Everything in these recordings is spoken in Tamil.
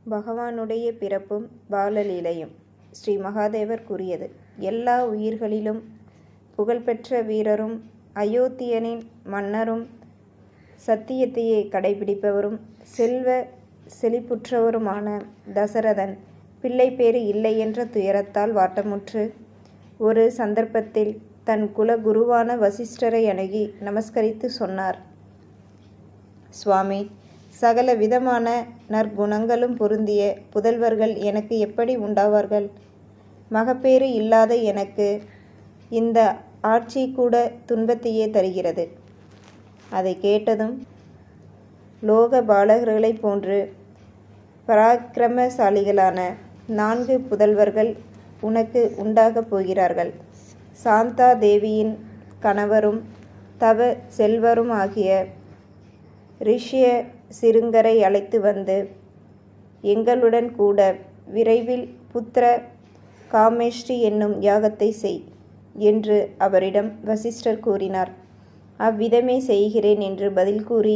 பகவானுடைய பிறப்பும் பாலலீலையும் ஸ்ரீ மகாதேவர் கூறியது எல்லா உயிர்களிலும் புகழ்பெற்ற வீரரும் அயோத்தியனின் மன்னரும் சத்தியத்தையே கடைபிடிப்பவரும் செல்வ செழிப்புற்றவருமான தசரதன் பிள்ளைப்பேறு இல்லை என்ற துயரத்தால் வாட்டமுற்று ஒரு சந்தர்ப்பத்தில் தன் குல குருவான வசிஷ்டரை அணுகி நமஸ்கரித்து சொன்னார் சுவாமி சகல விதமான நற்குணங்களும் பொருந்திய புதல்வர்கள் எனக்கு எப்படி உண்டாவார்கள் மகப்பேறு இல்லாத எனக்கு இந்த ஆட்சி கூட துன்பத்தையே தருகிறது அதை கேட்டதும் லோக பாலகர்களைப் போன்று பராக்கிரமசாலிகளான நான்கு புதல்வர்கள் உனக்கு உண்டாகப் போகிறார்கள் சாந்தா தேவியின் கணவரும் தவ செல்வரும் ஆகிய ரிஷிய சிறுங்கரை அழைத்து வந்து எங்களுடன் கூட விரைவில் புத்திர காமேஷ்டி என்னும் யாகத்தை செய் என்று அவரிடம் வசிஷ்டர் கூறினார் அவ்விதமே செய்கிறேன் என்று பதில் கூறி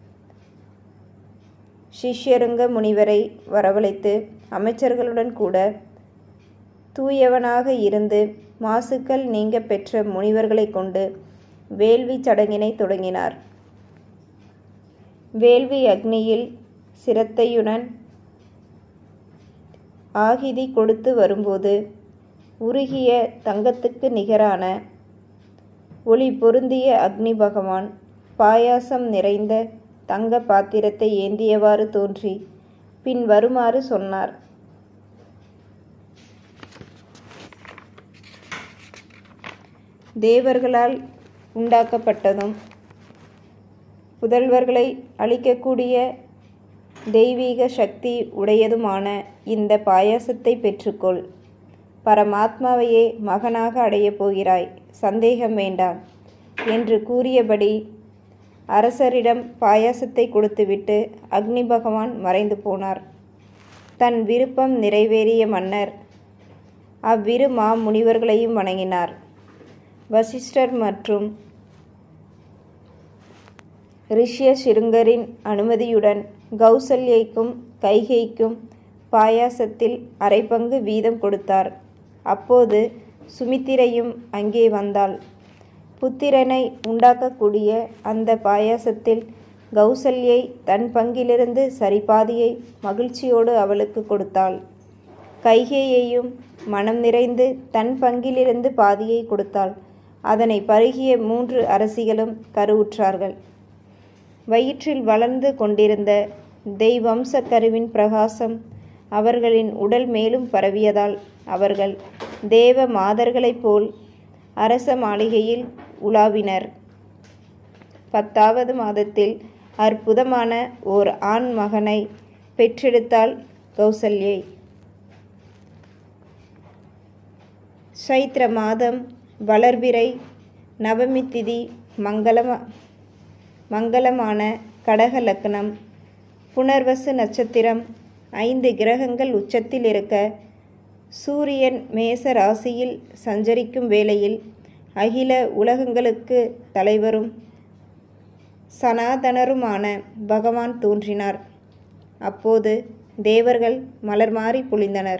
சிஷ்யருங்க முனிவரை வரவழைத்து அமைச்சர்களுடன் கூட தூயவனாக இருந்து மாசுக்கள் நீங்க பெற்ற முனிவர்களை கொண்டு வேள்வி சடங்கினை தொடங்கினார் வேள்வி அக்னியில் சிரத்தையுடன் ஆகிதி கொடுத்து வரும்போது உருகிய தங்கத்துக்கு நிகரான ஒளி பொருந்திய அக்னி பகவான் பாயாசம் நிறைந்த தங்க பாத்திரத்தை ஏந்தியவாறு தோன்றி பின் வருமாறு சொன்னார் தேவர்களால் உண்டாக்கப்பட்டதும் புதல்வர்களை அளிக்கக்கூடிய தெய்வீக சக்தி உடையதுமான இந்த பாயாசத்தை பெற்றுக்கொள் பரமாத்மாவையே மகனாக அடையப் போகிறாய் சந்தேகம் வேண்டாம் என்று கூறியபடி அரசரிடம் பாயாசத்தை கொடுத்துவிட்டு அக்னி பகவான் மறைந்து போனார் தன் விருப்பம் நிறைவேறிய மன்னர் அவ்விரு மா முனிவர்களையும் வணங்கினார் வசிஷ்டர் மற்றும் ரிஷ்ய சிருங்கரின் அனுமதியுடன் கௌசல்யைக்கும் கைகைக்கும் பாயாசத்தில் அரை பங்கு வீதம் கொடுத்தார் அப்போது சுமித்திரையும் அங்கே வந்தாள் புத்திரனை உண்டாக்கக்கூடிய அந்த பாயாசத்தில் கௌசல்யை தன் பங்கிலிருந்து சரிபாதியை மகிழ்ச்சியோடு அவளுக்கு கொடுத்தாள் கைகேயையும் மனம் நிறைந்து தன் பங்கிலிருந்து பாதியை கொடுத்தாள் அதனை பருகிய மூன்று அரசிகளும் கருவுற்றார்கள் வயிற்றில் வளர்ந்து கொண்டிருந்த தெய்வம்ச கருவின் பிரகாசம் அவர்களின் உடல் மேலும் பரவியதால் அவர்கள் தேவ மாதர்களைப் போல் அரச மாளிகையில் உலாவினர் பத்தாவது மாதத்தில் அற்புதமான ஓர் ஆண் மகனை பெற்றெடுத்தாள் கௌசல்யை சைத்திர மாதம் வளர்பிறை நவமி திதி மங்களம மங்களமான கடக லக்னம் புனர்வசு நட்சத்திரம் ஐந்து கிரகங்கள் உச்சத்தில் இருக்க சூரியன் மேச ராசியில் சஞ்சரிக்கும் வேளையில் அகில உலகங்களுக்கு தலைவரும் சனாதனருமான பகவான் தோன்றினார் அப்போது தேவர்கள் மலர் மாறி பொழிந்தனர்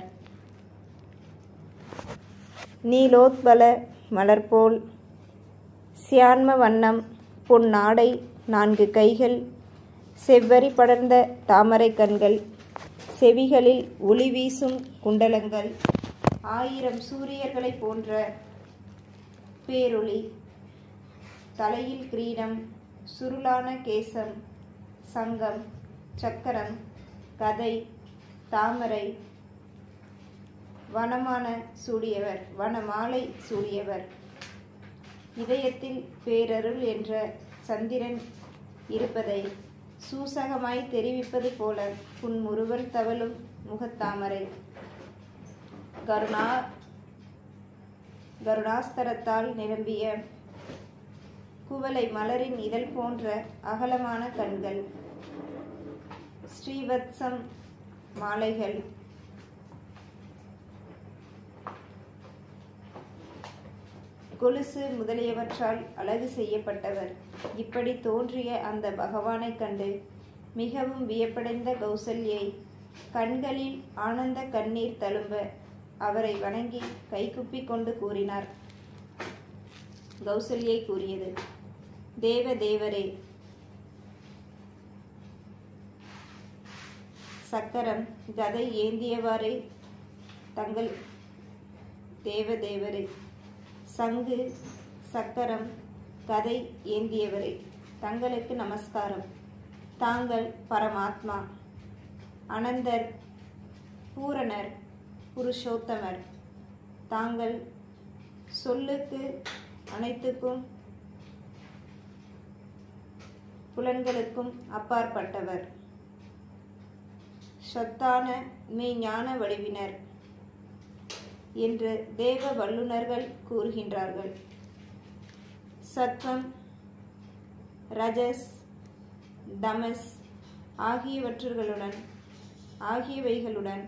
நீலோத்பல மலர்போல் சியான்ம வண்ணம் பொன்னாடை நான்கு கைகள் செவ்வரி படர்ந்த தாமரை கண்கள் செவிகளில் ஒளி வீசும் குண்டலங்கள் ஆயிரம் சூரியர்களைப் போன்ற பேரொளி தலையில் கிரீடம் சுருளான கேசம் சங்கம் சக்கரம் கதை தாமரை வனமான சூடியவர் வனமாலை சூடியவர் இதயத்தில் பேரருள் என்ற சந்திரன் இருப்பதை சூசகமாய் தெரிவிப்பது போல புன்முறுவல் தவழும் முகத்தாமரை கருணா கருணாஸ்தரத்தால் நிரம்பிய குவளை மலரின் இதழ் போன்ற அகலமான கண்கள் ஸ்ரீவத்சம் மாலைகள் கொலுசு முதலியவற்றால் அழகு செய்யப்பட்டவர் இப்படி தோன்றிய அந்த பகவானைக் கண்டு மிகவும் வியப்படைந்த கௌசல்யை கண்களில் ஆனந்த கண்ணீர் தழும்ப அவரை வணங்கி கைகுப்பி கொண்டு கூறினார் கௌசல்யை கூறியது தேவ தேவரே சக்கரம் கதை ஏந்தியவாறே தங்கள் தேவ தேவரே சங்கு சக்கரம் கதை ஏந்தியவரே தங்களுக்கு நமஸ்காரம் தாங்கள் பரமாத்மா அனந்தர் பூரணர் புருஷோத்தமர் தாங்கள் சொல்லுக்கு அனைத்துக்கும் புலன்களுக்கும் அப்பாற்பட்டவர் சத்தான மெய்ஞான வடிவினர் என்று தேவ வல்லுநர்கள் கூறுகின்றார்கள் சத்வம் ரஜஸ் தமஸ் ஆகியவற்றுகளுடன் ஆகியவைகளுடன்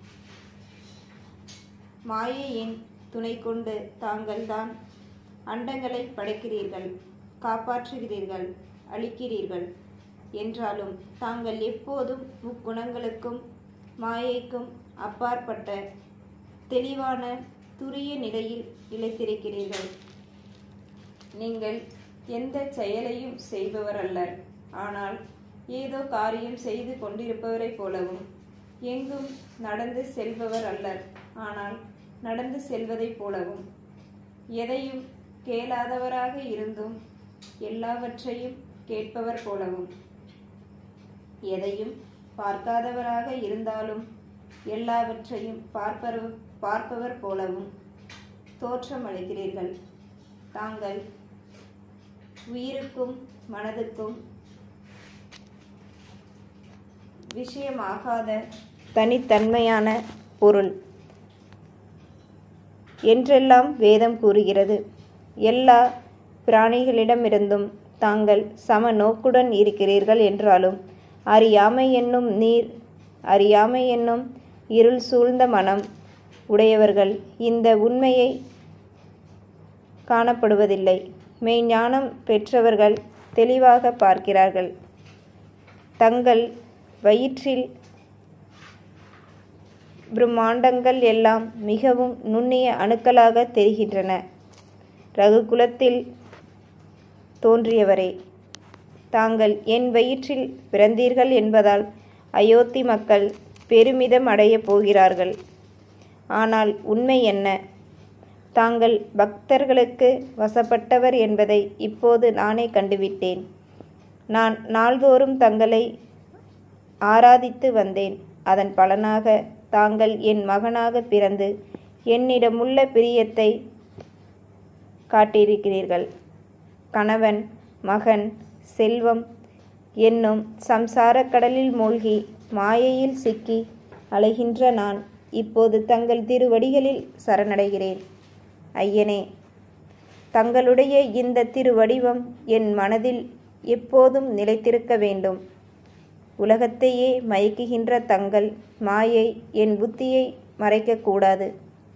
மாயையின் துணை கொண்டு தாங்கள்தான் அண்டங்களை படைக்கிறீர்கள் காப்பாற்றுகிறீர்கள் அழிக்கிறீர்கள் என்றாலும் தாங்கள் எப்போதும் முக்குணங்களுக்கும் மாயைக்கும் அப்பாற்பட்ட தெளிவான துரிய நிலையில் நிலைத்திருக்கிறீர்கள் நீங்கள் எந்த செயலையும் செய்பவர் அல்லர் ஆனால் ஏதோ காரியம் செய்து கொண்டிருப்பவரைப் போலவும் எங்கும் நடந்து செல்பவர் அல்லர் ஆனால் நடந்து செல்வதைப் போலவும் எதையும் கேளாதவராக இருந்தும் எல்லாவற்றையும் கேட்பவர் போலவும் எதையும் பார்க்காதவராக இருந்தாலும் எல்லாவற்றையும் பார்ப்பவர் பார்ப்பவர் போலவும் தோற்றமளிக்கிறீர்கள் தாங்கள் உயிருக்கும் மனதுக்கும் விஷயமாகாத தனித்தன்மையான பொருள் என்றெல்லாம் வேதம் கூறுகிறது எல்லா பிராணிகளிடமிருந்தும் தாங்கள் சம நோக்குடன் இருக்கிறீர்கள் என்றாலும் அறியாமை என்னும் நீர் அறியாமை என்னும் இருள் சூழ்ந்த மனம் உடையவர்கள் இந்த உண்மையை காணப்படுவதில்லை மெய்ஞானம் பெற்றவர்கள் தெளிவாக பார்க்கிறார்கள் தங்கள் வயிற்றில் பிரம்மாண்டங்கள் எல்லாம் மிகவும் நுண்ணிய அணுக்களாக தெரிகின்றன ரகுகுலத்தில் தோன்றியவரே தாங்கள் என் வயிற்றில் பிறந்தீர்கள் என்பதால் அயோத்தி மக்கள் பெருமிதம் அடையப் போகிறார்கள் ஆனால் உண்மை என்ன தாங்கள் பக்தர்களுக்கு வசப்பட்டவர் என்பதை இப்போது நானே கண்டுவிட்டேன் நான் நாள்தோறும் தங்களை ஆராதித்து வந்தேன் அதன் பலனாக தாங்கள் என் மகனாக பிறந்து என்னிடமுள்ள பிரியத்தை காட்டியிருக்கிறீர்கள் கணவன் மகன் செல்வம் என்னும் சம்சாரக் கடலில் மூழ்கி மாயையில் சிக்கி அலைகின்ற நான் இப்போது தங்கள் திருவடிகளில் சரணடைகிறேன் ஐயனே தங்களுடைய இந்த திருவடிவம் என் மனதில் எப்போதும் நிலைத்திருக்க வேண்டும் உலகத்தையே மயக்குகின்ற தங்கள் மாயை என் புத்தியை மறைக்கக்கூடாது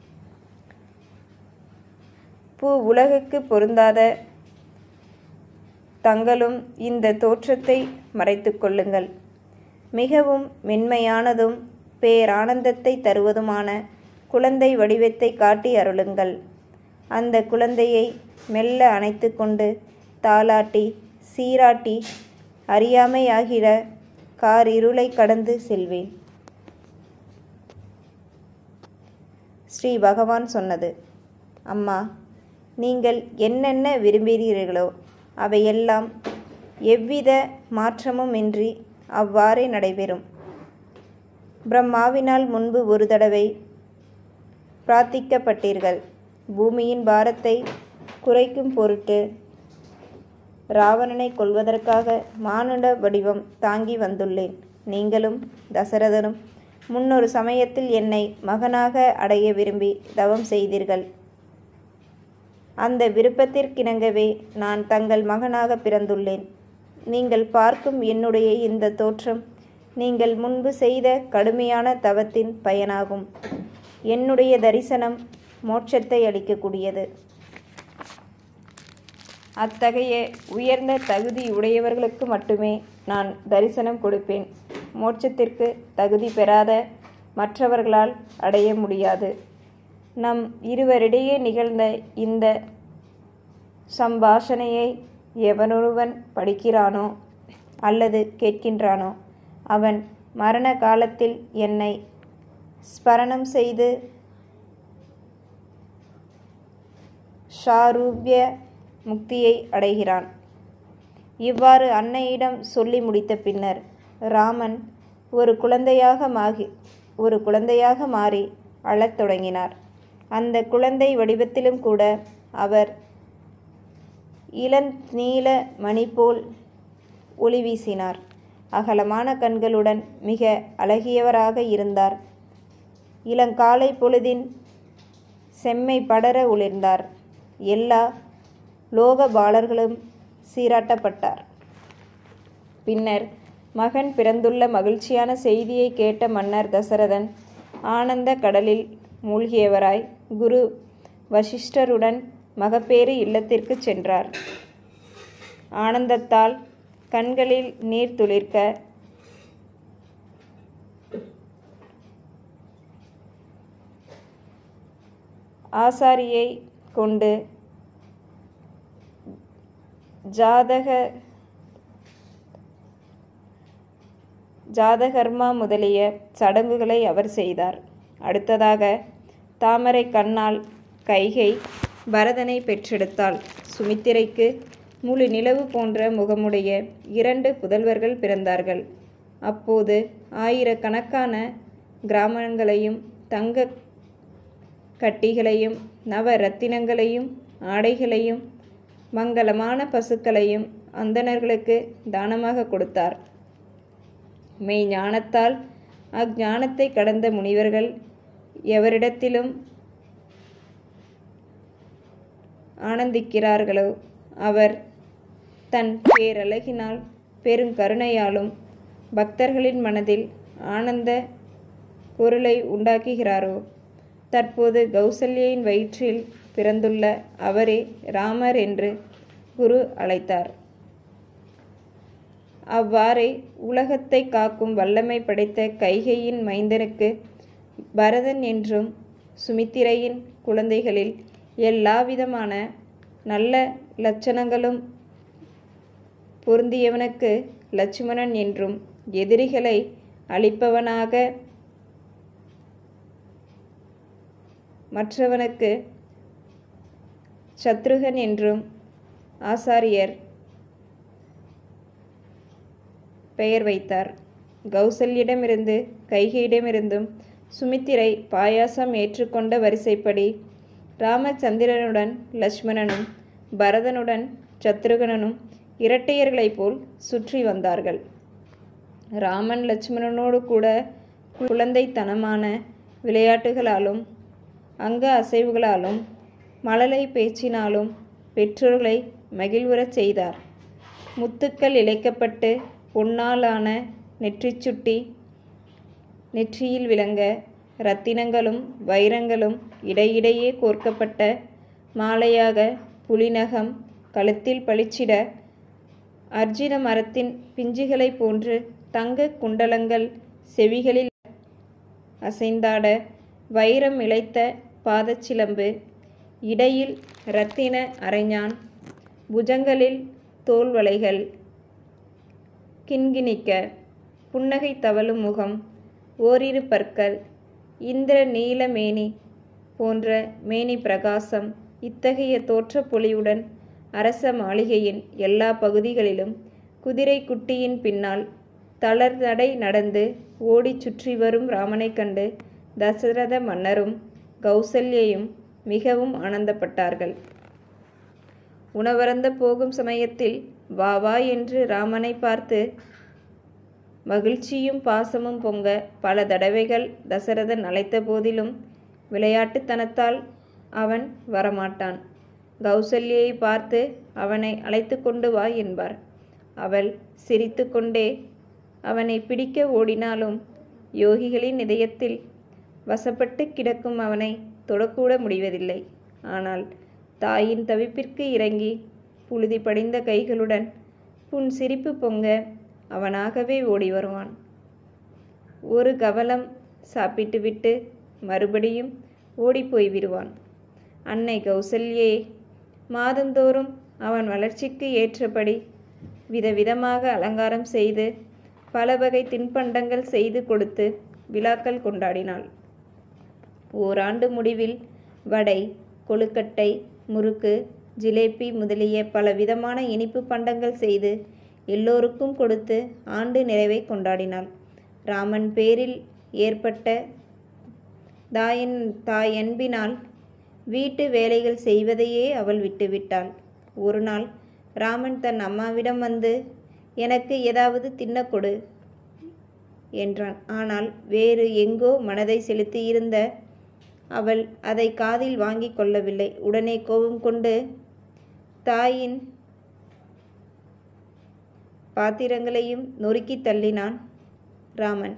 பூ உலகுக்கு பொருந்தாத தங்களும் இந்த தோற்றத்தை மறைத்து கொள்ளுங்கள் மிகவும் மென்மையானதும் பேரானந்தத்தை தருவதுமான குழந்தை வடிவத்தை காட்டி அருளுங்கள் அந்த குழந்தையை மெல்ல அணைத்து கொண்டு தாளாட்டி சீராட்டி அறியாமையாகிற கார் இருளை கடந்து செல்வேன் ஸ்ரீ பகவான் சொன்னது அம்மா நீங்கள் என்னென்ன விரும்புகிறீர்களோ அவையெல்லாம் எவ்வித மாற்றமும் இன்றி அவ்வாறே நடைபெறும் பிரம்மாவினால் முன்பு ஒரு தடவை பிரார்த்திக்கப்பட்டீர்கள் பூமியின் பாரத்தை குறைக்கும் பொருட்டு ராவணனை கொல்வதற்காக மானுட வடிவம் தாங்கி வந்துள்ளேன் நீங்களும் தசரதனும் முன்னொரு சமயத்தில் என்னை மகனாக அடைய விரும்பி தவம் செய்தீர்கள் அந்த விருப்பத்திற்கிணங்கவே நான் தங்கள் மகனாக பிறந்துள்ளேன் நீங்கள் பார்க்கும் என்னுடைய இந்த தோற்றம் நீங்கள் முன்பு செய்த கடுமையான தவத்தின் பயனாகும் என்னுடைய தரிசனம் மோட்சத்தை அளிக்கக்கூடியது அத்தகைய உயர்ந்த தகுதி உடையவர்களுக்கு மட்டுமே நான் தரிசனம் கொடுப்பேன் மோட்சத்திற்கு தகுதி பெறாத மற்றவர்களால் அடைய முடியாது நம் இருவரிடையே நிகழ்ந்த இந்த சம்பாஷணையை எவனொருவன் படிக்கிறானோ அல்லது கேட்கின்றானோ அவன் மரண காலத்தில் என்னை ஸ்மரணம் செய்து ஷாரூபிய முக்தியை அடைகிறான் இவ்வாறு அன்னையிடம் சொல்லி முடித்த பின்னர் ராமன் ஒரு குழந்தையாக மாகி ஒரு குழந்தையாக மாறி அழத் தொடங்கினார் அந்த குழந்தை வடிவத்திலும் கூட அவர் இளநீல மணி போல் ஒளி வீசினார் அகலமான கண்களுடன் மிக அழகியவராக இருந்தார் இளங்காலை பொழுதின் செம்மை படர ஒளிர்ந்தார் எல்லா லோக பாலர்களும் சீராட்டப்பட்டார் பின்னர் மகன் பிறந்துள்ள மகிழ்ச்சியான செய்தியை கேட்ட மன்னர் தசரதன் ஆனந்த கடலில் மூழ்கியவராய் குரு வசிஷ்டருடன் மகப்பேறு இல்லத்திற்கு சென்றார் ஆனந்தத்தால் கண்களில் நீர் துளிர்க்க ஆசாரியை கொண்டு ஜாதக ஜாதகர்மா முதலிய சடங்குகளை அவர் செய்தார் அடுத்ததாக தாமரை கண்ணால் கைகை பரதனை பெற்றெடுத்தாள் சுமித்திரைக்கு முழு நிலவு போன்ற முகமுடைய இரண்டு புதல்வர்கள் பிறந்தார்கள் அப்போது ஆயிரக்கணக்கான கிராமங்களையும் தங்க கட்டிகளையும் நவ ரத்தினங்களையும் ஆடைகளையும் மங்களமான பசுக்களையும் அந்தணர்களுக்கு தானமாக கொடுத்தார் மெய் ஞானத்தால் அஞ்ஞானத்தை கடந்த முனிவர்கள் எவரிடத்திலும் ஆனந்திக்கிறார்களோ அவர் தன் பேரழகினால் பெருங்கருணையாலும் பக்தர்களின் மனதில் ஆனந்த பொருளை உண்டாக்குகிறாரோ தற்போது கௌசல்யின் வயிற்றில் பிறந்துள்ள அவரே ராமர் என்று குரு அழைத்தார் அவ்வாறே உலகத்தை காக்கும் வல்லமை படைத்த கைகையின் மைந்தனுக்கு பரதன் என்றும் சுமித்திரையின் குழந்தைகளில் எல்லாவிதமான நல்ல லட்சணங்களும் பொருந்தியவனுக்கு லட்சுமணன் என்றும் எதிரிகளை அழிப்பவனாக மற்றவனுக்கு சத்ருகன் என்றும் ஆசாரியர் பெயர் வைத்தார் கௌசல்யிடமிருந்து கைகையிடமிருந்தும் சுமித்திரை பாயாசம் ஏற்றுக்கொண்ட வரிசைப்படி ராமச்சந்திரனுடன் லட்சுமணனும் பரதனுடன் சத்ருகனனும் இரட்டையர்களைப் போல் சுற்றி வந்தார்கள் ராமன் லட்சுமணனோடு கூட குழந்தைத்தனமான விளையாட்டுகளாலும் அங்க அசைவுகளாலும் மழலை பேச்சினாலும் பெற்றோர்களை மகிழ்வுறச் செய்தார் முத்துக்கள் இழைக்கப்பட்டு பொன்னாலான நெற்றிச்சுட்டி நெற்றியில் விளங்க இரத்தினங்களும் வைரங்களும் இடையிடையே கோர்க்கப்பட்ட மாலையாக புலிநகம் கழுத்தில் பளிச்சிட அர்ஜுன மரத்தின் பிஞ்சுகளைப் போன்று தங்க குண்டலங்கள் செவிகளில் அசைந்தாட வைரம் இழைத்த பாதச்சிலம்பு இடையில் இரத்தின அரைஞான் புஜங்களில் தோல்வளைகள் கிண்கிணிக்க புன்னகை தவழும் முகம் ஓரிரு பற்கள் இந்திர நீல மேனி போன்ற மேனி பிரகாசம் இத்தகைய தோற்றப் பொலிவுடன் அரச மாளிகையின் எல்லா பகுதிகளிலும் குதிரை குட்டியின் பின்னால் தளர்நடை நடந்து ஓடிச் சுற்றி வரும் ராமனைக் கண்டு தசரத மன்னரும் கௌசல்யையும் மிகவும் ஆனந்தப்பட்டார்கள் உணவருந்த போகும் சமயத்தில் வா வா என்று ராமனை பார்த்து மகிழ்ச்சியும் பாசமும் பொங்க பல தடவைகள் தசரதன் அழைத்த போதிலும் விளையாட்டுத்தனத்தால் அவன் வரமாட்டான் கௌசல்யை பார்த்து அவனை அழைத்து கொண்டு வா என்பார் அவள் சிரித்துக்கொண்டே அவனை பிடிக்க ஓடினாலும் யோகிகளின் இதயத்தில் வசப்பட்டு கிடக்கும் அவனை தொடக்கூட முடிவதில்லை ஆனால் தாயின் தவிப்பிற்கு இறங்கி புழுதி படிந்த கைகளுடன் புன் சிரிப்பு பொங்க அவனாகவே ஓடி வருவான் ஒரு கவலம் சாப்பிட்டுவிட்டு மறுபடியும் ஓடிப்போய் விடுவான் அன்னை கௌசல்யே மாதந்தோறும் அவன் வளர்ச்சிக்கு ஏற்றபடி விதவிதமாக அலங்காரம் செய்து பல வகை தின்பண்டங்கள் செய்து கொடுத்து விழாக்கள் கொண்டாடினாள் ஓராண்டு முடிவில் வடை கொழுக்கட்டை முறுக்கு ஜிலேபி முதலிய பல விதமான இனிப்பு பண்டங்கள் செய்து எல்லோருக்கும் கொடுத்து ஆண்டு நிறைவை கொண்டாடினாள் ராமன் பேரில் ஏற்பட்ட தாயன் தாயன்பினால் வீட்டு வேலைகள் செய்வதையே அவள் விட்டுவிட்டாள் ஒரு நாள் ராமன் தன் அம்மாவிடம் வந்து எனக்கு ஏதாவது தின்ன கொடு என்றான் ஆனால் வேறு எங்கோ மனதை செலுத்தியிருந்த அவள் அதை காதில் வாங்கிக் கொள்ளவில்லை உடனே கோபம் கொண்டு தாயின் பாத்திரங்களையும் நொறுக்கி தள்ளினான் ராமன்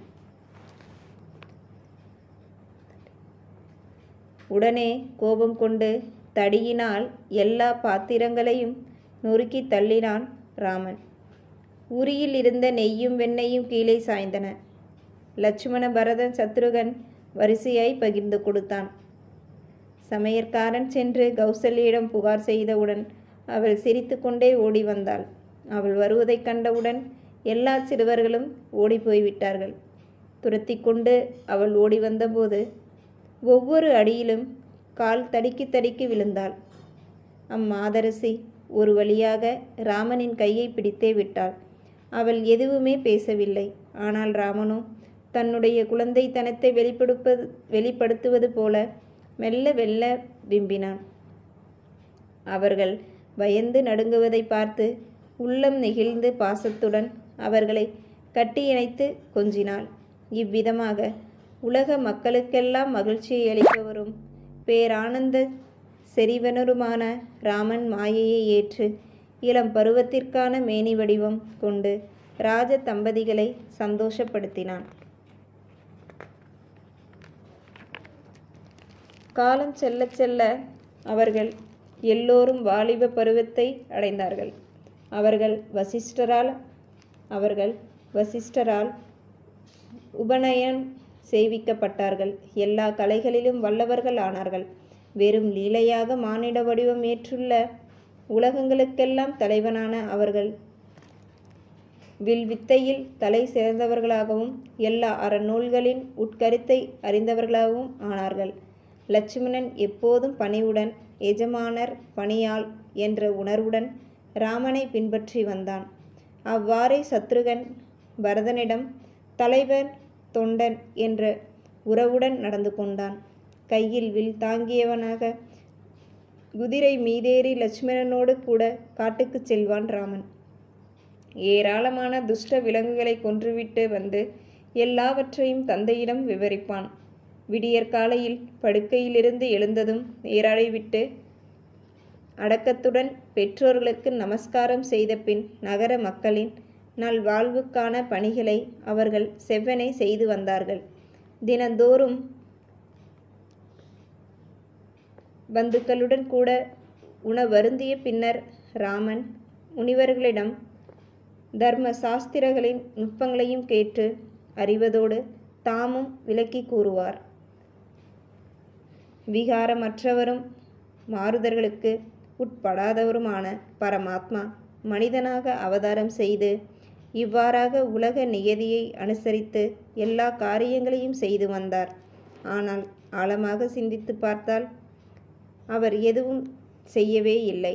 உடனே கோபம் கொண்டு தடியினால் எல்லா பாத்திரங்களையும் நொறுக்கி தள்ளினான் ராமன் உரியில் இருந்த நெய்யும் வெண்ணெயும் கீழே சாய்ந்தன லட்சுமண பரதன் சத்ருகன் வரிசையாய் பகிர்ந்து கொடுத்தான் சமையற்காரன் சென்று கௌசல்யிடம் புகார் செய்தவுடன் அவள் சிரித்துக்கொண்டே ஓடி வந்தாள் அவள் வருவதைக் கண்டவுடன் எல்லா சிறுவர்களும் ஓடிப்போய் விட்டார்கள் துரத்தி கொண்டு அவள் ஓடி வந்தபோது ஒவ்வொரு அடியிலும் கால் தடிக்கி தடிக்கி விழுந்தாள் அம்மாதரசி ஒரு வழியாக ராமனின் கையை பிடித்தே விட்டாள் அவள் எதுவுமே பேசவில்லை ஆனால் ராமனோ தன்னுடைய குழந்தைத்தனத்தை வெளிப்படுப்பது வெளிப்படுத்துவது போல மெல்ல வெல்ல விம்பினான் அவர்கள் பயந்து நடுங்குவதை பார்த்து உள்ளம் நெகிழ்ந்து பாசத்துடன் அவர்களை கட்டியிணைத்து கொஞ்சினாள் இவ்விதமாக உலக மக்களுக்கெல்லாம் மகிழ்ச்சியை அளிக்க வரும் பேரானந்த செறிவனருமான ராமன் மாயையை ஏற்று இளம் பருவத்திற்கான மேனி வடிவம் கொண்டு ராஜ தம்பதிகளை சந்தோஷப்படுத்தினான் காலம் செல்ல செல்ல அவர்கள் எல்லோரும் வாலிப பருவத்தை அடைந்தார்கள் அவர்கள் வசிஷ்டரால் அவர்கள் வசிஷ்டரால் உபநயன் செய்விக்கப்பட்டார்கள் எல்லா கலைகளிலும் வல்லவர்கள் ஆனார்கள் வெறும் லீலையாக மானிட வடிவம் ஏற்றுள்ள உலகங்களுக்கெல்லாம் தலைவனான அவர்கள் வில் வித்தையில் தலை சிறந்தவர்களாகவும் எல்லா அறநூல்களின் உட்கருத்தை அறிந்தவர்களாகவும் ஆனார்கள் லட்சுமணன் எப்போதும் பணிவுடன் எஜமானர் பணியாள் என்ற உணர்வுடன் ராமனை பின்பற்றி வந்தான் அவ்வாறே சத்ருகன் பரதனிடம் தலைவன் தொண்டன் என்ற உறவுடன் நடந்து கொண்டான் கையில் வில் தாங்கியவனாக குதிரை மீதேறி லட்சுமணனோடு கூட காட்டுக்குச் செல்வான் ராமன் ஏராளமான துஷ்ட விலங்குகளை கொன்றுவிட்டு வந்து எல்லாவற்றையும் தந்தையிடம் விவரிப்பான் விடியற்காலையில் படுக்கையிலிருந்து எழுந்ததும் நீராடிவிட்டு அடக்கத்துடன் பெற்றோர்களுக்கு நமஸ்காரம் செய்த பின் நகர மக்களின் நல்வாழ்வுக்கான பணிகளை அவர்கள் செவ்வனே செய்து வந்தார்கள் தினந்தோறும் பந்துக்களுடன் கூட உணவருந்திய பின்னர் ராமன் முனிவர்களிடம் தர்ம சாஸ்திரங்களின் நுட்பங்களையும் கேட்டு அறிவதோடு தாமும் விளக்கி கூறுவார் விகாரமற்றவரும் மாறுதர்களுக்கு உட்படாதவருமான பரமாத்மா மனிதனாக அவதாரம் செய்து இவ்வாறாக உலக நியதியை அனுசரித்து எல்லா காரியங்களையும் செய்து வந்தார் ஆனால் ஆழமாக சிந்தித்து பார்த்தால் அவர் எதுவும் செய்யவே இல்லை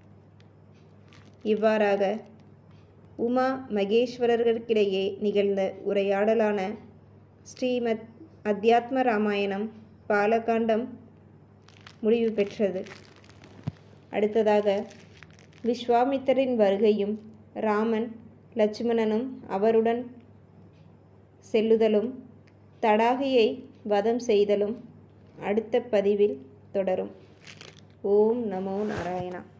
இவ்வாறாக உமா மகேஸ்வரர்களுக்கிடையே நிகழ்ந்த உரையாடலான ஸ்ரீமத் அத்தியாத்ம ராமாயணம் பாலகாண்டம் முடிவு பெற்றது அடுத்ததாக விஸ்வாமித்தரின் வருகையும் ராமன் லட்சுமணனும் அவருடன் செல்லுதலும் தடாகையை வதம் செய்தலும் அடுத்த பதிவில் தொடரும் ஓம் நமோ நாராயணா